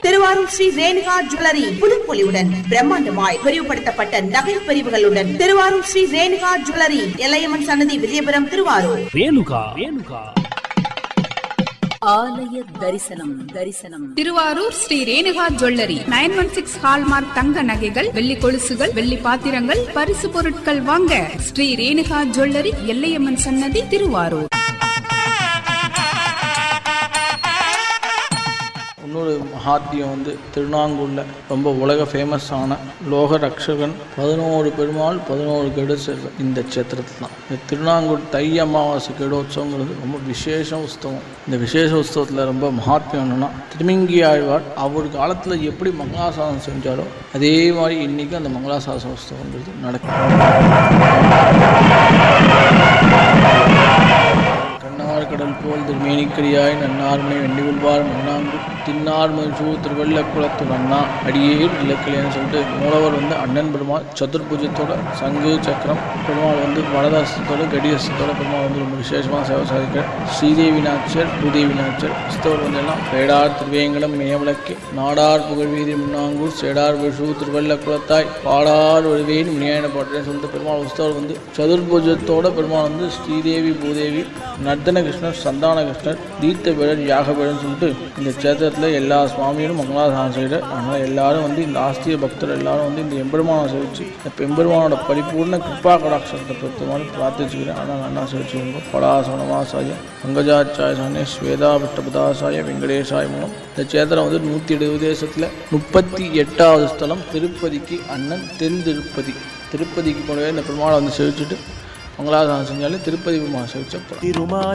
Thiruvarur Sri Renuka jewellery புதுப்பொலிவுடன் பிரம்மாண்டமாய் விரிவுபடுத்தப்பட்ட நகை பிரிவுகளுடன் திருவாரூர் ஸ்ரீ ரேணுகா ஜுவல்லரி எல்லையம்மன் சன்னதி விஜயபுரம் திருவாரூர் ரேணுகா ரேணுகா ஆலய தரிசனம் தரிசனம் Thiruvarur Sri Renuka jewellery nine one six hallmark தங்க நகைகள் வெள்ளி கொலுசுகள் வெள்ளி பாத்திரங்கள் பரிசு பொருட்கள் வாங்க ஸ்ரீ ரேணுகா ஜுவல்லரி எல்லையம்மன் சன்னதி திருவாரூர் இன்னொரு மகாத்தியம் வந்து திருநாங்கூரில் ரொம்ப உலக ஃபேமஸ் ஆன லோக ரக்ஷகன் பதினோரு பெருமாள் பதினோரு கெடு செல்வம் இந்த சேத்திரத்தில் தான் இந்த திருநாங்கூர் தை அமாவாசை கெடோத்சவங்கிறது ரொம்ப விசேஷ உற்சவம் இந்த விசேஷ உற்சவத்தில் ரொம்ப மகாத்மியம் என்னன்னா திருமிங்கி ஆழ்வார் அவர் காலத்தில் எப்படி மங்களாசாசனம் செஞ்சாரோ அதே மாதிரி இன்றைக்கி அந்த மங்களாசாசன உற்சவங்கிறது நடக்கும் கண்ணார் கடல் போல் திருமேனிக்கரியாய் நன்னார்மை வெண்டிகுள்வார் மண்ணாங்கு தின்னார் மஞ்சு திருவள்ளக்குளத்து அண்ணா அடியேர் இலக்கிலேன்னு சொல்லிட்டு மூலவர் வந்து அண்ணன் பெருமாள் சதுர்பூஜத்தோட சங்கு சக்கரம் பெருமாள் வந்து வடதாசத்தோட கடியசத்தோட பெருமாள் வந்து ரொம்ப விசேஷமாக சேவை சாதிக்கிறார் ஸ்ரீதேவி நாச்சர் பூதேவி நாச்சர் கிறிஸ்தவர் வந்து எல்லாம் பேடார் திருவேங்கடம் மேவலக்கு நாடார் புகழ்வீதி முன்னாங்கூர் சேடார் விஷு திருவள்ளக்குளத்தாய் பாடார் ஒருவேன் விநாயகன பாட்டுன்னு சொல்லிட்டு பெருமாள் உஸ்தவர் வந்து சதுர்பூஜத்தோட பெருமாள் வந்து ஸ்ரீதேவி பூதேவி நர்தன கிருஷ்ணர் சந்தான கிருஷ்ணர் தீர்த்த பேரர் யாக பேரர்னு சொல்லிட்டு இந்த சேத்திரத்தில் எல்லா சுவாமியும் மங்களாசாரம் செய்கிறார் அதனால் எல்லாரும் வந்து இந்த ஆஸ்திய பக்தர் எல்லாரும் வந்து இந்த எம்பெருமானை சேவிச்சு இந்த பெம்பெருமானோட பரிபூர்ண கிருப்பா கடாட்சத்தை பொறுத்த மாதிரி பிரார்த்திச்சுக்கிறேன் ஆனால் நல்லா சேவிச்சுக்கோங்க படாசனமாசாய பங்கஜாச்சாய சாய ஸ்வேதா விட்டபதாசாய வெங்கடேசாய மூலம் இந்த சேத்திரம் வந்து நூற்றி எழுபது தேசத்தில் முப்பத்தி எட்டாவது ஸ்தலம் திருப்பதிக்கு அண்ணன் தென் திருப்பதி திருப்பதிக்கு போனவே இந்த பெருமாளை வந்து சேவிச்சுட்டு மங்களாசாரம் செஞ்சாலே திருப்பதி பெருமாளை சேவிச்சா போதும்.